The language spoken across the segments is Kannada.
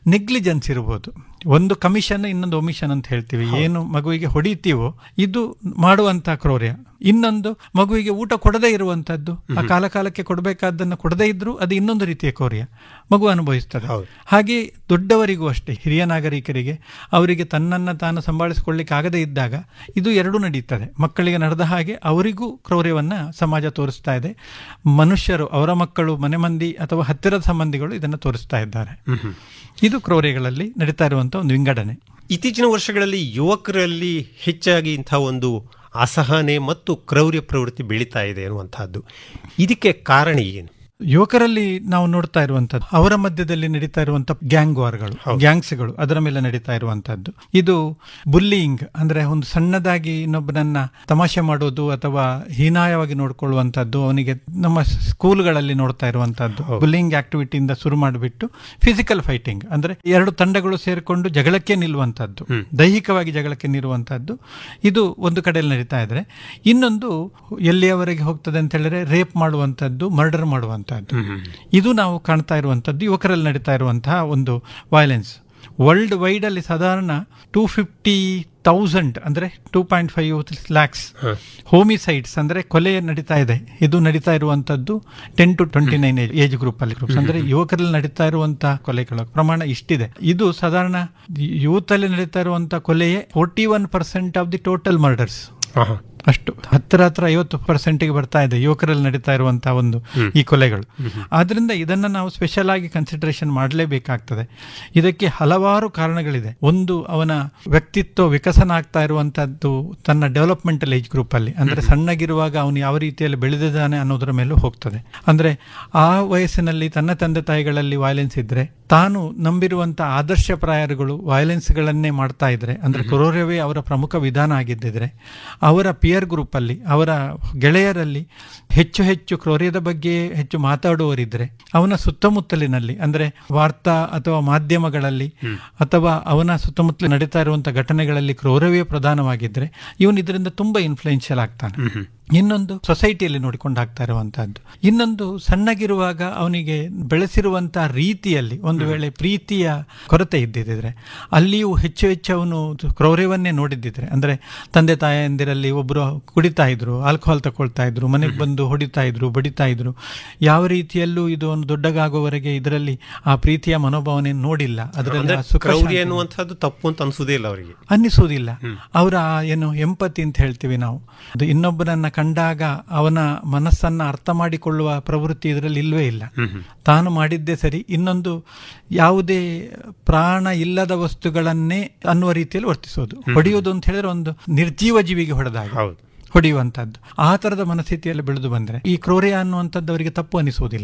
ನೆಗ್ಲಿಜೆನ್ಸ್ ಇರಬಹುದು ಒಂದು ಕಮಿಷನ್ ಇನ್ನೊಂದು ಒಮಿಷನ್ ಅಂತ ಹೇಳ್ತೀವಿ ಏನು ಮಗುವಿಗೆ ಹೊಡಿತೀವೋ ಇದು ಮಾಡುವಂತ ಕ್ರೌರ್ಯ ಇನ್ನೊಂದು ಮಗುವಿಗೆ ಊಟ ಕೊಡದೇ ಇರುವಂತದ್ದು ಆ ಕಾಲ ಕಾಲಕ್ಕೆ ಕೊಡಬೇಕಾದ್ದನ್ನು ಕೊಡದೇ ಇದ್ರೂ ಅದು ಇನ್ನೊಂದು ರೀತಿಯ ಕ್ರೌರ್ಯ ಮಗು ಅನುಭವಿಸ್ತದೆ ಹೌದು. ಹಾಗೆ ದೊಡ್ಡವರಿಗೂ ಅಷ್ಟೇ ಹಿರಿಯ ನಾಗರಿಕರಿಗೆ ಅವರಿಗೆ ತನ್ನನ್ನು ತಾನು ಸಂಭಾಳಿಸಿಕೊಳ್ಳಿಕ್ಕೆ ಆಗದೇ ಇದ್ದಾಗ ಇದು ಎರಡೂ ನಡೀತದೆ ಮಕ್ಕಳಿಗೆ ನಡೆದ ಹಾಗೆ ಅವರಿಗೂ ಕ್ರೌರ್ಯವನ್ನ ಸಮಾಜ ತೋರಿಸ್ತಾ ಇದೆ ಮನುಷ್ಯರು ಅವರ ಮಕ್ಕಳು ಮನೆ ಮಂದಿ ಅಥವಾ ಹತ್ತಿರದ ಸಂಬಂಧಿಗಳು ಇದನ್ನು ತೋರಿಸ್ತಾ ಇದ್ದಾರೆ ಇದು ಕ್ರೌರ್ಯಗಳಲ್ಲಿ ನಡೀತಾ ಇರುವಂತಹ ಒಂದು ವಿಂಗಡಣೆ ಇತ್ತೀಚಿನ ವರ್ಷಗಳಲ್ಲಿ ಯುವಕರಲ್ಲಿ ಹೆಚ್ಚಾಗಿ ಇಂಥ ಒಂದು ಅಸಹನೆ ಮತ್ತು ಕ್ರೌರ್ಯ ಪ್ರವೃತ್ತಿ ಬೆಳೀತಾ ಇದೆ ಅನ್ನುವಂತಹದ್ದು ಇದಕ್ಕೆ ಕಾರಣ ಏನು ಯುವಕರಲ್ಲಿ ನಾವು ನೋಡ್ತಾ ಇರುವಂತದ್ದು ಅವರ ಮಧ್ಯದಲ್ಲಿ ನಡೀತಾ ಇರುವಂತಹ ಗ್ಯಾಂಗ್ ವಾರ್ಗಳು ಗ್ಯಾಂಗ್ಸ್ಗಳು ಅದರ ಮೇಲೆ ನಡೀತಾ ಇರುವಂತದ್ದು ಇದು ಬುಲ್ಲಿಂಗ್ ಅಂದ್ರೆ ಒಂದು ಸಣ್ಣದಾಗಿ ಇನ್ನೊಬ್ಬನನ್ನ ತಮಾಷೆ ಮಾಡೋದು ಅಥವಾ ಹೀನಾಯವಾಗಿ ನೋಡ್ಕೊಳ್ಳುವಂತದ್ದು ಅವನಿಗೆ ನಮ್ಮ ಸ್ಕೂಲ್ಗಳಲ್ಲಿ ನೋಡ್ತಾ ಇರುವಂತದ್ದು ಬುಲ್ಲಿಂಗ್ ಆಕ್ಟಿವಿಟಿಯಿಂದ ಶುರು ಮಾಡಿಬಿಟ್ಟು ಫಿಸಿಕಲ್ ಫೈಟಿಂಗ್ ಅಂದ್ರೆ ಎರಡು ತಂಡಗಳು ಸೇರಿಕೊಂಡು ಜಗಳಕ್ಕೆ ನಿಲ್ಲುವಂತದ್ದು ದೈಹಿಕವಾಗಿ ಜಗಳಕ್ಕೆ ನಿಲ್ಲುವಂತದ್ದು ಇದು ಒಂದು ಕಡೆಯಲ್ಲಿ ನಡೀತಾ ಇದ್ರೆ ಇನ್ನೊಂದು ಎಲ್ಲಿಯವರೆಗೆ ಹೋಗ್ತದೆ ಅಂತ ಹೇಳಿದ್ರೆ ರೇಪ್ ಮಾಡುವಂತದ್ದು ಮರ್ಡರ್ ಮಾಡುವಂತದ್ದು ಇದು ನಾವು ಕಾಣ್ತಾ ಇರುವಂತದ್ದು ಯುವಕರಲ್ಲಿ ನಡೀತಾ ಇರುವಂತಹ ಒಂದು ವೈಲೆನ್ಸ್ ವರ್ಲ್ಡ್ ವೈಡ್ ಅಲ್ಲಿ ಸಾಧಾರಣ ಟೂ ಫಿಫ್ಟಿ ತೌಸಂಡ್ ಅಂದ್ರೆ two point five lakhs homicides ಅಂದ್ರೆ ಕೊಲೆ ನಡೀತಾ ಇದೆ ಇದು ನಡೀತಾ ಇರುವಂತದ್ದು ten to twenty nine age group ಅಲ್ಲಿ ಗ್ರೂಪ್ಸ್ ಅಂದ್ರೆ ಯುವಕರಲ್ಲಿ ನಡೀತಾ ಇರುವಂತಹ ಕೊಲೆಗಳ ಪ್ರಮಾಣ ಇಷ್ಟಿದೆ ಇದು ಸಾಧಾರಣ ಯೂತ್ ಅಲ್ಲಿ ನಡೀತಾ ಇರುವಂತಹ ಕೊಲೆಯೇ forty one percent of the total murders ಅಷ್ಟು ಹತ್ತಿರ ಹತ್ರ ಐವತ್ತು ಪರ್ಸೆಂಟ್ಗೆ ಬರ್ತಾ ಇದೆ ಯುವಕರಲ್ಲಿ ನಡೀತಾ ಇರುವಂತಹ ಒಂದು ಈ ಕೊಲೆಗಳು ಆದ್ರಿಂದ ಇದನ್ನ ನಾವು ಸ್ಪೆಷಲ್ ಆಗಿ ಕನ್ಸಿಡರೇಷನ್ ಮಾಡಲೇಬೇಕಾಗ್ತದೆ ಇದಕ್ಕೆ ಹಲವಾರು ಕಾರಣಗಳಿದೆ ಒಂದು ಅವನ ವ್ಯಕ್ತಿತ್ವ ವಿಕಸನ ಆಗ್ತಾ ಇರುವಂತದ್ದು ತನ್ನ ಡೆವಲಪ್ಮೆಂಟಲ್ ಏಜ್ ಗ್ರೂಪ್ ಅಲ್ಲಿ ಅಂದ್ರೆ ಸಣ್ಣಗಿರುವಾಗ ಅವನು ಯಾವ ರೀತಿಯಲ್ಲಿ ಬೆಳೆದಿದ್ದಾನೆ ಅನ್ನೋದರ ಮೇಲೂ ಹೋಗ್ತದೆ ಅಂದ್ರೆ ಆ ವಯಸ್ಸಿನಲ್ಲಿ ತನ್ನ ತಂದೆ ತಾಯಿಗಳಲ್ಲಿ ವೈಲೆನ್ಸ್ ಇದ್ರೆ ತಾನು ನಂಬಿರುವಂತ ಆದರ್ಶಪ್ರಾಯರುಗಳು ವೈಲೆನ್ಸ್ಗಳನ್ನೇ ಮಾಡ್ತಾ ಇದ್ರೆ ಅಂದ್ರೆ ಕ್ರೌರ್ಯವೇ ಅವರ ಪ್ರಮುಖ ವಿಧಾನ ಆಗಿದ್ದಿದ್ರೆ ಅವರ ಪಿಯರ್ ಗ್ರೂಪ್ ಅಲ್ಲಿ ಅವರ ಗೆಳೆಯರಲ್ಲಿ ಹೆಚ್ಚು ಹೆಚ್ಚು ಕ್ರೌರ್ಯದ ಬಗ್ಗೆ ಹೆಚ್ಚು ಮಾತಾಡುವವರಿದ್ರೆ ಅವನ ಸುತ್ತಮುತ್ತಲಿನಲ್ಲಿ ಅಂದ್ರೆ ವಾರ್ತಾ ಅಥವಾ ಮಾಧ್ಯಮಗಳಲ್ಲಿ ಅಥವಾ ಅವನ ಸುತ್ತಮುತ್ತಲು ನಡೀತಾ ಇರುವಂತಹ ಘಟನೆಗಳಲ್ಲಿ ಕ್ರೌರ್ಯವೇ ಪ್ರಧಾನವಾಗಿದ್ರೆ ಇವನು ಇದರಿಂದ ತುಂಬಾ ಇನ್ಫ್ಲೂಯೆನ್ಷಿಯಲ್ ಆಗ್ತಾನೆ ಇನ್ನೊಂದು ಸೊಸೈಟಿಯಲ್ಲಿ ನೋಡಿಕೊಂಡು ಆಗ್ತಾ ಇರುವಂತಹದ್ದು ಇನ್ನೊಂದು ಸಣ್ಣಗಿರುವಾಗ ಅವನಿಗೆ ಬೆಳೆಸಿರುವಂತಹ ರೀತಿಯಲ್ಲಿ ಒಂದು ವೇಳೆ ಪ್ರೀತಿಯ ಕೊರತೆ ಇದ್ದಿದ್ರೆ ಅಲ್ಲಿಯೂ ಹೆಚ್ಚು ಹೆಚ್ಚು ಅವನು ಕ್ರೌರ್ಯವನ್ನೇ ನೋಡಿದ್ದಿದ್ರೆ ಅಂದ್ರೆ ತಂದೆ ತಾಯಂದಿರಲ್ಲಿ ಒಬ್ರು ಕುಡಿತಾ ಇದ್ರು ಆಲ್ಕೋಹಾಲ್ ತಗೊಳ್ತಾ ಇದ್ರು ಮನೆಗೆ ಬಂದು ಹೊಡಿತಾ ಇದ್ರು ಬಡಿತಾ ಇದ್ರು ಯಾವ ರೀತಿಯಲ್ಲೂ ಇದು ಒಂದು ದೊಡ್ಡಗಾಗುವವರೆಗೆ ಇದರಲ್ಲಿ ಆ ಪ್ರೀತಿಯ ಮನೋಭಾವನೆ ನೋಡಿಲ್ಲ ಅದರಲ್ಲಿ ಆ ಸುಖ ಕ್ರೌರ್ಯ ಶಾಂತಿ- ಅನ್ನುವಂಥದ್ದು ತಪ್ಪು ಅಂತ ಅನ್ಸುದೇ ಇಲ್ಲ ಅವರಿಗೆ ಅನ್ನಿಸುವುದಿಲ್ಲ ಅವರ ಏನು ಎಂಪತಿ ಅಂತ ಹೇಳ್ತೀವಿ ನಾವು ಅದು ಇನ್ನೊಬ್ಬನನ್ನ ಕಂಡಾಗ ಅವನ ಮನಸ್ಸನ್ನ ಅರ್ಥ ಮಾಡಿಕೊಳ್ಳುವ ಪ್ರವೃತ್ತಿ ಇದರಲ್ಲಿ ಇಲ್ವೇ ಇಲ್ಲ ತಾನು ಮಾಡಿದ್ದೇ ಸರಿ ಇನ್ನೊಂದು ಯಾವುದೇ ಪ್ರಾಣ ಇಲ್ಲದ ವಸ್ತುಗಳನ್ನೇ ಅನ್ನುವ ರೀತಿಯಲ್ಲಿ ವರ್ತಿಸೋದು ಹೊಡೆಯುವುದು ಅಂತ ಹೇಳಿದ್ರೆ ಒಂದು ನಿರ್ಜೀವ ಜೀವಿಗೆ ಹೊಡೆದಾಗ ಹೌದು ಹೊಡೆಯುವಂತದ್ದು ಆ ತರದ ಮನಸ್ಥಿತಿಯಲ್ಲಿ ಬೆಳೆದು ಬಂದ್ರೆ ಈ ಕ್ರೌರ್ಯ ಅನ್ನುವಂಥದ್ದು ಅವರಿಗೆ ತಪ್ಪು ಅನಿಸುವುದಿಲ್ಲ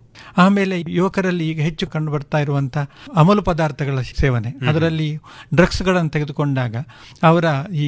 ಆಮೇಲೆ ಯುವಕರಲ್ಲಿ ಈಗ ಹೆಚ್ಚು ಕಂಡು ಬರ್ತಾ ಇರುವಂತ ಅಮಲು ಪದಾರ್ಥಗಳ ಸೇವನೆ ಅದರಲ್ಲಿ ಡ್ರಗ್ಸ್ಗಳನ್ನು ತೆಗೆದುಕೊಂಡಾಗ ಅವರ ಈ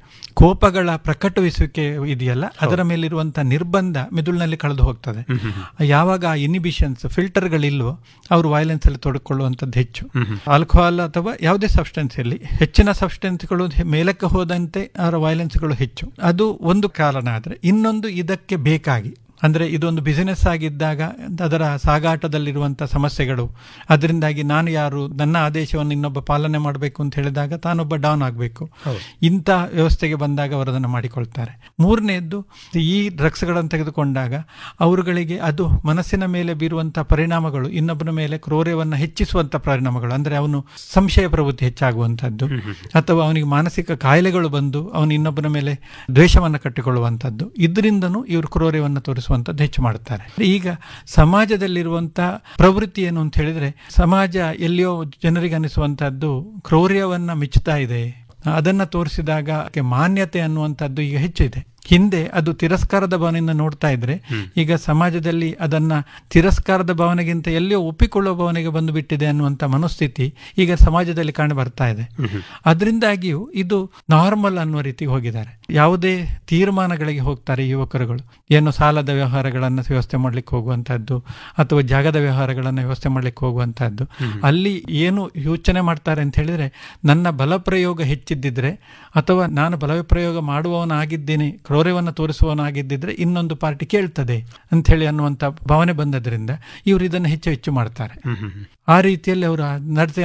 ಕೋಪಗಳ ಪ್ರಕಟುವಿಸುವಿಕೆ ಇದೆಯಲ್ಲ ಅದರ ಮೇಲಿರುವಂತಹ ನಿರ್ಬಂಧ ಮೆದುಳಿನಲ್ಲಿ ಕಳೆದು ಹೋಗ್ತದೆ ಯಾವಾಗ ಆ ಇನಿಬಿಷನ್ಸ್ ಫಿಲ್ಟರ್ಗಳಿಲ್ವೋ ಅವರು ವೈಲೆನ್ಸ್ ಅಲ್ಲಿ ತೊಡಕೊಳ್ಳುವಂಥದ್ದು ಹೆಚ್ಚು ಆಲ್ಕೋಹಾಲ್ ಅಥವಾ ಯಾವುದೇ ಸಬ್ಸ್ಟೆನ್ಸ್ ಇರಲಿ ಹೆಚ್ಚಿನ ಸಬ್ಸ್ಟೆನ್ಸ್ಗಳು ಮೇಲಕ್ಕೆ ಹೋದಂತೆ ಅವರ ವೈಲೆನ್ಸ್ಗಳು ಹೆಚ್ಚು ಅದು ಒಂದು ಕಾರಣ ಆದರೆ ಇನ್ನೊಂದು ಇದಕ್ಕೆ ಬೇಕಾಗಿ ಅಂದ್ರೆ ಇದೊಂದು ಬಿಸಿನೆಸ್ ಆಗಿದ್ದಾಗ ಅದರ ಸಾಗಾಟದಲ್ಲಿರುವಂತಹ ಸಮಸ್ಯೆಗಳು ಅದರಿಂದಾಗಿ ನಾನು ಯಾರು ನನ್ನ ಆದೇಶವನ್ನು ಇನ್ನೊಬ್ಬ ಪಾಲನೆ ಮಾಡಬೇಕು ಅಂತ ಹೇಳಿದಾಗ ತಾನೊಬ್ಬ ಡೌನ್ ಆಗಬೇಕು ಇಂಥ ವ್ಯವಸ್ಥೆಗೆ ಬಂದಾಗ ಅವರು ಅದನ್ನು ಮಾಡಿಕೊಳ್ತಾರೆ ಮೂರನೆಯದ್ದು ಈ ಡ್ರಗ್ಸ್ಗಳನ್ನು ತೆಗೆದುಕೊಂಡಾಗ ಅವರುಗಳಿಗೆ ಅದು ಮನಸ್ಸಿನ ಮೇಲೆ ಬೀರುವಂತಹ ಪರಿಣಾಮಗಳು ಇನ್ನೊಬ್ಬನ ಮೇಲೆ ಕ್ರೌರ್ಯವನ್ನು ಹೆಚ್ಚಿಸುವಂತ ಪರಿಣಾಮಗಳು ಅಂದ್ರೆ ಅವನು ಸಂಶಯ ಪ್ರವೃತ್ತಿ ಹೆಚ್ಚಾಗುವಂತದ್ದು ಅಥವಾ ಅವನಿಗೆ ಮಾನಸಿಕ ಕಾಯಿಲೆಗಳು ಬಂದು ಅವನು ಇನ್ನೊಬ್ಬನ ಮೇಲೆ ದ್ವೇಷವನ್ನು ಕಟ್ಟಿಕೊಳ್ಳುವಂಥದ್ದು ಇದರಿಂದನೂ ಇವರು ಕ್ರೌರ್ಯವನ್ನು ತೋರಿಸುವಂಥದ್ದು ಹೆಚ್ಚು ಮಾಡುತ್ತಾರೆ ಈಗ ಸಮಾಜದಲ್ಲಿರುವಂತಹ ಪ್ರವೃತ್ತಿ ಏನು ಅಂತ ಹೇಳಿದ್ರೆ ಸಮಾಜ ಎಲ್ಲಿಯೋ ಜನರಿಗೆ ಅನಿಸುವಂತಹದ್ದು ಕ್ರೌರ್ಯವನ್ನ ಮೆಚ್ಚುತ್ತಾ ಇದೆ ಅದನ್ನ ತೋರಿಸಿದಾಗ ಅದಕ್ಕೆ ಮಾನ್ಯತೆ ಅನ್ನುವಂಥದ್ದು ಈಗ ಹೆಚ್ಚಿದೆ ಹಿಂದೆ ಅದು ತಿರಸ್ಕಾರದ ಭಾವನೆಯಿಂದ ನೋಡ್ತಾ ಇದ್ರೆ ಈಗ ಸಮಾಜದಲ್ಲಿ ಅದನ್ನ ತಿರಸ್ಕಾರದ ಭಾವನೆಗಿಂತ ಎಲ್ಲಿಯೋ ಒಪ್ಪಿಕೊಳ್ಳುವ ಭಾವನೆಗೆ ಬಂದು ಬಿಟ್ಟಿದೆ ಅನ್ನುವಂಥ ಮನಸ್ಥಿತಿ ಈಗ ಸಮಾಜದಲ್ಲಿ ಕಾಣ ಬರ್ತಾ ಇದೆ ಅದರಿಂದಾಗಿಯೂ ಇದು ನಾರ್ಮಲ್ ಅನ್ನುವ ರೀತಿಗೆ ಹೋಗಿದ್ದಾರೆ ಯಾವುದೇ ತೀರ್ಮಾನಗಳಿಗೆ ಹೋಗ್ತಾರೆ ಯುವಕರುಗಳು ಏನು ಸಾಲದ ವ್ಯವಹಾರಗಳನ್ನು ವ್ಯವಸ್ಥೆ ಮಾಡ್ಲಿಕ್ಕೆ ಹೋಗುವಂತಹದ್ದು ಅಥವಾ ಜಾಗದ ವ್ಯವಹಾರಗಳನ್ನು ವ್ಯವಸ್ಥೆ ಮಾಡ್ಲಿಕ್ಕೆ ಹೋಗುವಂತಹದ್ದು ಅಲ್ಲಿ ಏನು ಯೋಚನೆ ಮಾಡ್ತಾರೆ ಅಂತ ಹೇಳಿದ್ರೆ ನನ್ನ ಬಲಪ್ರಯೋಗ ಹೆಚ್ಚಿದ್ದಿದ್ರೆ ಅಥವಾ ನಾನು ಬಲಪ್ರಯೋಗ ಮಾಡುವವನಾಗಿದ್ದೇನೆ ಕ್ರೌರ್ಯವನ್ನು ತೋರಿಸುವವನಾಗಿದ್ದಿದ್ರೆ ಇನ್ನೊಂದು ಪಾರ್ಟಿ ಕೇಳ್ತದೆ ಅಂತ ಹೇಳಿ ಅನ್ನುವಂಥ ಭಾವನೆ ಬಂದದ್ರಿಂದ ಇವರು ಇದನ್ನು ಹೆಚ್ಚು ಹೆಚ್ಚು ಮಾಡ್ತಾರೆ ಆ ರೀತಿಯಲ್ಲಿ ಅವರ ನಡತೆ